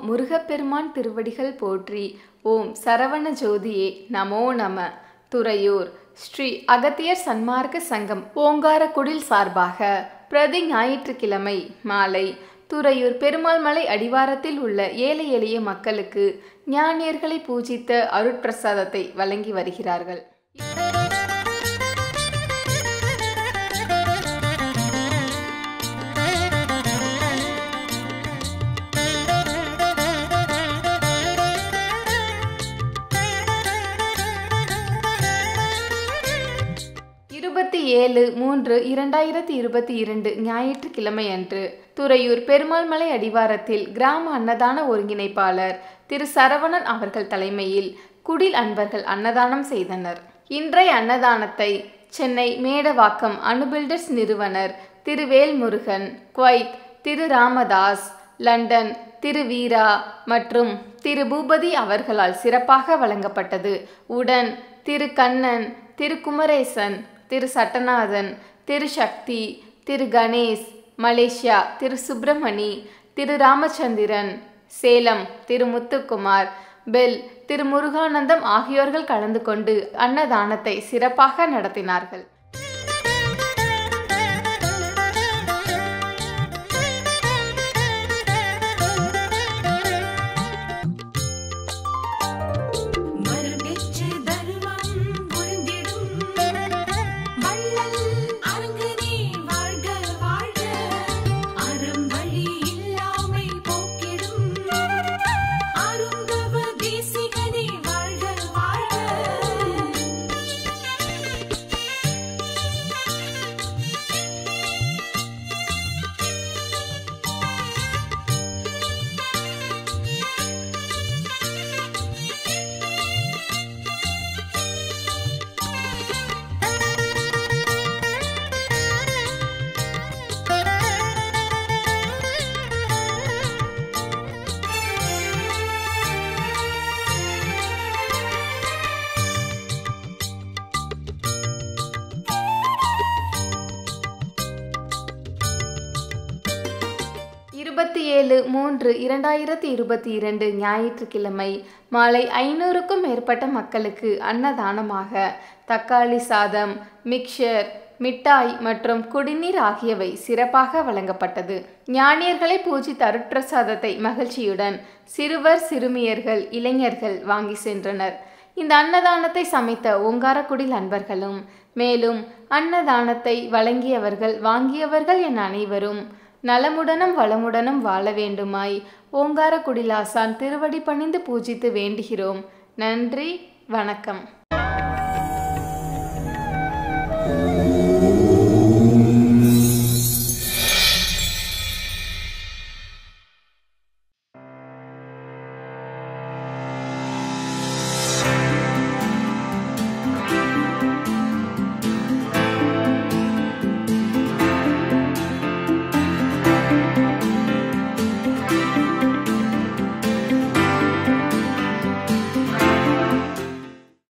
முருகப்பெருமான் திருவடிகள் போற்றி ஓம் சரவண ஜோதியே நமோ நம துறையூர் ஸ்ரீ அகத்தியர் சன்மார்க்க சங்கம் ஓங்காரக்குடில் சார்பாக பிரதி ஞாயிற்றுக்கிழமை மாலை துறையூர் பெருமாள் மலை அடிவாரத்தில் உள்ள ஏழை எளிய மக்களுக்கு ஞானியர்களை பூஜித்த அருட்பிரசாதத்தை வழங்கி வருகிறார்கள் இருபத்தி ஏழு மூன்று இரண்டாயிரத்தி இருபத்தி இரண்டு ஞாயிற்றுக்கிழமை அன்று துறையூர் பெருமாள் மலை அடிவாரத்தில் கிராம அன்னதான ஒருங்கிணைப்பாளர் திரு சரவணன் அவர்கள் தலைமையில் குடில் அன்பர்கள் அன்னதானம் செய்தனர் இன்றைய அன்னதானத்தை சென்னை மேடவாக்கம் அனுபில்டர்ஸ் நிறுவனர் திரு வேல்முருகன் குவைத் திரு ராமதாஸ் லண்டன் திரு வீரா மற்றும் திரு பூபதி அவர்களால் சிறப்பாக வழங்கப்பட்டது உடன் திரு கண்ணன் திரு குமரேசன் திரு சட்டநாதன் திரு சக்தி திரு கணேஷ் மலேசியா திரு சுப்பிரமணி திரு ராமச்சந்திரன் சேலம் திரு முத்துக்குமார் பெல் திரு முருகானந்தம் ஆகியோர்கள் கலந்து கொண்டு அன்னதானத்தை சிறப்பாக நடத்தினார்கள் மரபெற்று தருமம் புரிந்திடும் வள்ளல் அரங்கனே வாழ்க வாழ்க அறம் வழி இல்லாமை போக்கிடும் அருங்கவ தேசிகனே வாழ்க வாழ்க இருபத்தி ஏழு மூன்று இரண்டாயிரத்தி இருபத்தி இரண்டு ஞாயிற்றுக்கிழமை மாலை ஐநூறுக்கும் மேற்பட்ட மக்களுக்கு அன்னதானமாக தக்காளி சாதம் மிக்சர் மிட்டாய் மற்றும் குடிநீர் ஆகியவை சிறப்பாக வழங்கப்பட்டது ஞானியர்களை பூஜித்த அருட்பிரசாதத்தை மகிழ்ச்சியுடன் சிறுவர் சிறுமியர்கள் இளைஞர்கள் வாங்கி சென்றனர் இந்த அன்னதானத்தை சமைத்த ஓங்காரக்குடில் அன்பர்களும் மேலும் அன்னதானத்தை வழங்கியவர்கள் வாங்கியவர்கள் என அனைவரும் நலமுடனும் வளமுடனும் வாழ வேண்டுமாய் ஓங்காரக்குடிலாசான் திருவடி பணிந்து பூஜித்து வேண்டுகிறோம் நன்றி வணக்கம்